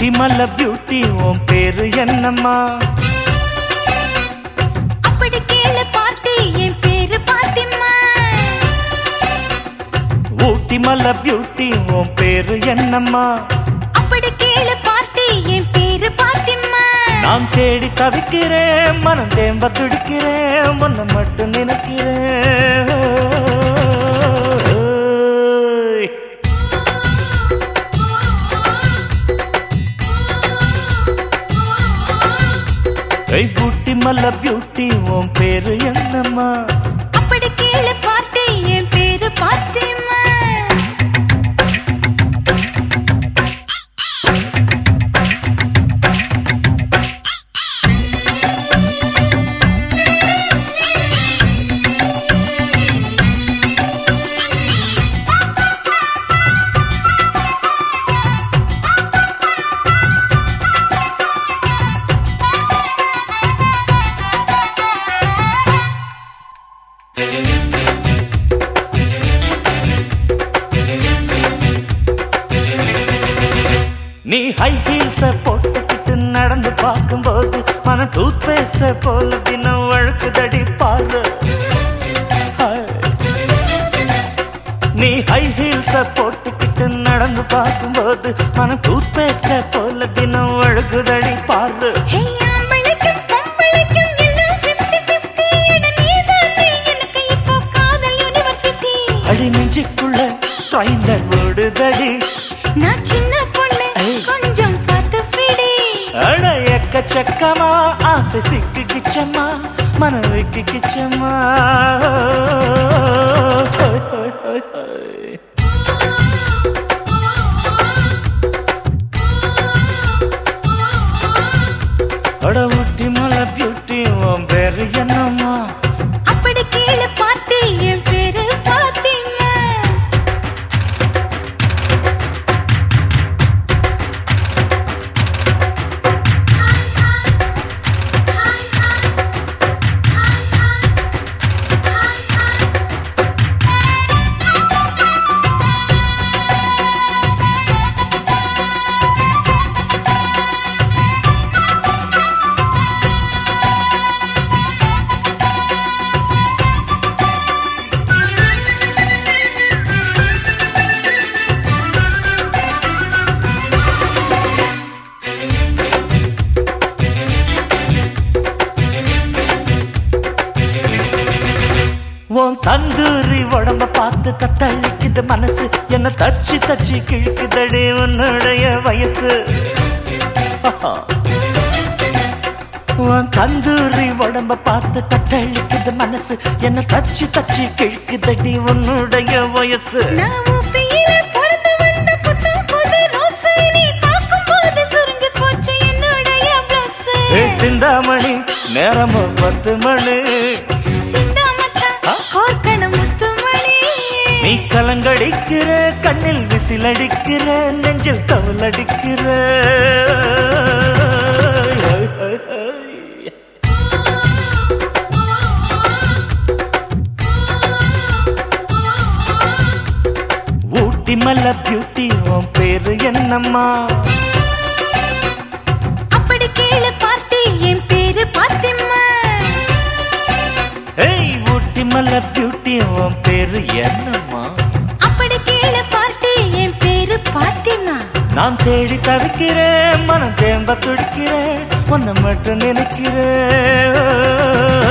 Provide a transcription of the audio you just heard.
ஊட்டி மல்ல பியூட்டி உன் பேரு என்னம்மா அப்படி கேளு பாட்டி என் பேரு பாத்திமா ஊட்டி மல்ல பியூட்டி உன் பேரு என்னம்மா அப்படி கேளு பாட்டி என் பேரு பாத்திமா நான் தேடி தவிக்கிறேன் மனம் தேம்ப துடிக்கிறேன் உன்னை மட்டும் நினைக்கிறேன் ஓய். ஏய் ஊட்டி மல்ல பியூட்டி உன் பேரு என்னம்மா அப்படி கேளு பாட்டி என் பேரு பாத்திமா நீ ஹை ஹீல்ஸ போட்டுக்கிட்டு நடந்து பார்க்கும்போது மனம் டூத் பேஸ்ட போல தினம் வழுக்குதடி பாரு ஹாய். நீ ஹை ஹீல்ஸ போட்டுக்கிட்டு நடந்து பார்க்கும்போது மனம் டூத் பேஸ்ட போல தினம் வழுக்குதடி பாரு ஹே ஆம்பளைக்கும் பொம்பளைக்கும் எல்லாம் 50-50 என நீதானே எனக்கு இப்போ காதல் யூனிவர்சிட்டி அடி நெஞ்சுக்குள்ள ட்ரைனர் ஓடுதடி நான் சின்ன பொண்ணு ஐ. கொஞ்சம் பார்த்து பிடி அட எக்கச்சக்கமா ஆசை சிக்கு கிச்சம்மா மனதுக்கு கிச்சம்மா அட ஊட்டி மலை பியூட்டி உன் பேரு என்னம்மா அப்படி கேளு பாட்டி என் பேரு பாத்திமா உன் தந்தூரி உடம்ப பார்த்து தத்தளிக்குது மனசு என்ன தச்சு தச்சு கிழக்குதடி உன்னுடைய வயசு உன் தந்தூரி உடம்ப பார்த்து தத்தளிக்குது மனசு என்ன தச்சு தச்சு கிழக்குதடி உன்னுடைய வயசு நான் ஊப்பியில பிறந்து வந்த புத்தம் புது ரோஸு நீ பார்க்கும்போது சுருங்கி போச்சு என்னுடைய blouse. ஏ சிந்தாமணி நேரமும் பத்து மணி சிந்தாமத்தா, ஆ? கோர்க்கணும் முத்துமணி. நீ கலங்கடிக்கிற கண்ணில் விசிலடிக்கிற நெஞ்சில் தவலடிக்கிற ஊட்டி மல்ல பியூட்டி உன் பேரு என்னம்மா அப்படி கேளு பாட்டி என் பேரு பாத்திமா ஏய் ஊட்டி மல்ல பியூட்டி உன் பேரு என்னம்மா அப்படி கேளு பாட்டி என் பேரு பாத்திமா நான் தேடி தவிக்கிறேன் மனம் தேம்ப துடிக்கிறேன் உன்னை மட்டும் நினைக்கிறேன்